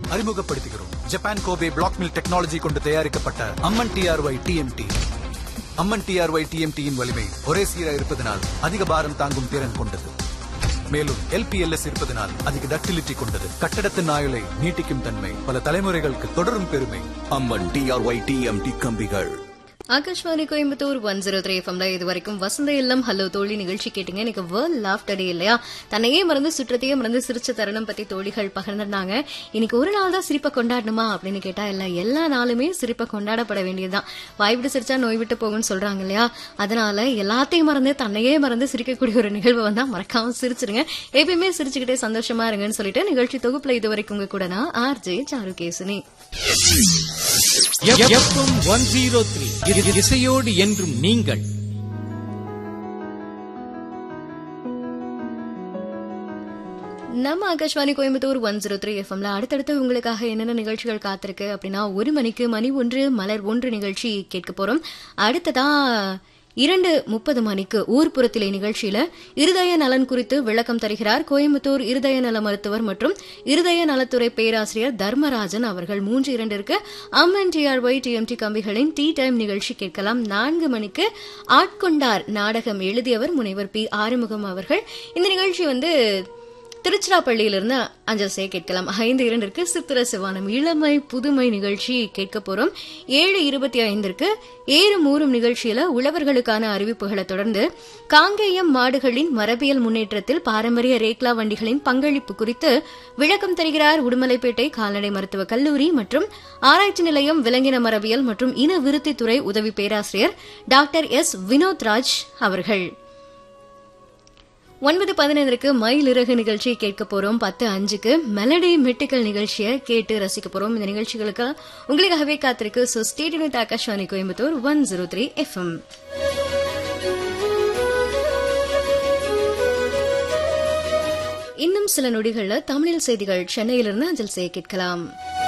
அறிமுகப்படுத்துகிறோம் Japan Kobe black mill technology கொண்டு தயாரிக்கப்பட்ட Amman TRY TMT Amman TRY டிஎம்டியின் வலிமை ஒரே சீரா இருப்பதனால் அதிக பாரம் தாங்கும் திறன் கொண்டது மேலும் எல்பிஎல்எஸ் இருப்பதனால் அதிக டக்டிலிட்டி கொண்டது கட்டடத்தின் ஆயுளை நீட்டிக்கும் தன்மை பல தலைமுறைகளுக்கு தொடரும் பெருமை அம்மன் டிஆர்ஒய் டிஎம்டி கம்பிகள் Akashvani Coimbatore one zero three எஃப்எம்ல இது வரைக்கும் வசந்த இல்லம் ஹலோ தோழி நிகழ்ச்சி கேட்டீங்க எனக்கு வேர்ல்ட் லாஃப்டர் டே இல்லையா தன்னையே மறந்து சுற்றத்தையே மறந்து சிரிச்ச தருணம் பத்தி தோழிகள் பகிர்ந்தாங்க இன்னைக்கு ஒரு நாள் தான் சிரிப்பை கொண்டாடணுமா அப்படின்னு கேட்டா இல்ல எல்லா நாளுமே சிரிப்பை கொண்டாடப்பட வேண்டியதுதான் வாய் விட்டு சிரிச்சா நோய் விட்டு போகும்னு சொல்றாங்க இல்லையா அதனால எல்லாத்தையும் மறந்து தன்னையே மறந்து சிரிக்கக்கூடிய ஒரு நிகழ்வு வந்தா மறக்காம சிரிச்சிருங்க எப்பயுமே சிரிச்சுக்கிட்டே சந்தோஷமா இருங்கன்னு சொல்லிட்டு நிகழ்ச்சி தொகுப்புல இது வரைக்கும் உங்க கூட நான் R J Sarukesini FM one zero three இசையோடு என்றும் நீங்கள் நம்ம Akashvani Coimbatore one zero three எஃப்எம்ல அடுத்தடுத்து உங்களுக்காக என்னென்ன நிகழ்ச்சிகள் காத்திருக்கு அப்படின்னா ஒரு மணிக்கு மணி ஒன்று மலர் ஒன்று நிகழ்ச்சி கேட்க போறோம் அடுத்ததா இரண்டு முப்பது மணிக்கு ஊர்ப்புறத்திலே நிகழ்ச்சியில இருதய நலன் குறித்து விளக்கம் தருகிறார் கோயம்புத்தூர் இருதய நல மருத்துவர் மற்றும் இருதய நலத்துறை பேராசிரியர் தர்மராஜன் அவர்கள் மூன்று இரண்டிற்கு அம்மன் டிஆர்ஒய் டிஎம்டி கம்பிகளின் டீ டைம் நிகழ்ச்சி கேட்கலாம் நான்கு மணிக்கு ஆட்கொண்டார் நாடகம் எழுதியவர் முனைவர் பி ஆறுமுகம் அவர்கள் இந்த நிகழ்ச்சி வந்து திருச்சிராப்பள்ளியிலிருந்து அஞ்சல் செய்ய கேட்கலாம் ஐந்து இரண்டிற்கு சித்திர சிவானம் இளமை புதுமை நிகழ்ச்சி கேட்க போறோம் ஏழு இருபத்தி ஐந்திற்கு ஏறு மூறும் நிகழ்ச்சியில உழவர்களுக்கான அறிவிப்புகளை தொடர்ந்து காங்கேயம் மாடுகளின் மரபியல் முன்னேற்றத்தில் பாரம்பரிய ரேக்லா வண்டிகளின் பங்களிப்பு குறித்து விளக்கம் தருகிறார் உடுமலைப்பேட்டை கால்நடை மருத்துவக் கல்லூரி மற்றும் ஆராய்ச்சி நிலையம் விலங்கின மரபியல் மற்றும் இன விருத்தித்துறை உதவி பேராசிரியர் டாக்டர் எஸ் வினோத் ராஜ் அவர்கள் ஒன்பது பதினைந்திற்கு மயில் இறகு நிகழ்ச்சி கேட்க போறோம் பத்து அஞ்சுக்கு மெலடி மெட்டிக்கல் நிகழ்ச்சியை கேட்டு ரசிக்க போறோம் இந்த நிகழ்ச்சிகளுக்கு உங்களுக்காகவே காத்திருக்கு so stadium with Akashvani Coimbatore one zero three FM இன்னும் சில நொடிகள்ல தமிழில் செய்திகள் சென்னையிலிருந்து அஞ்சல் செய்ய கேட்கலாம்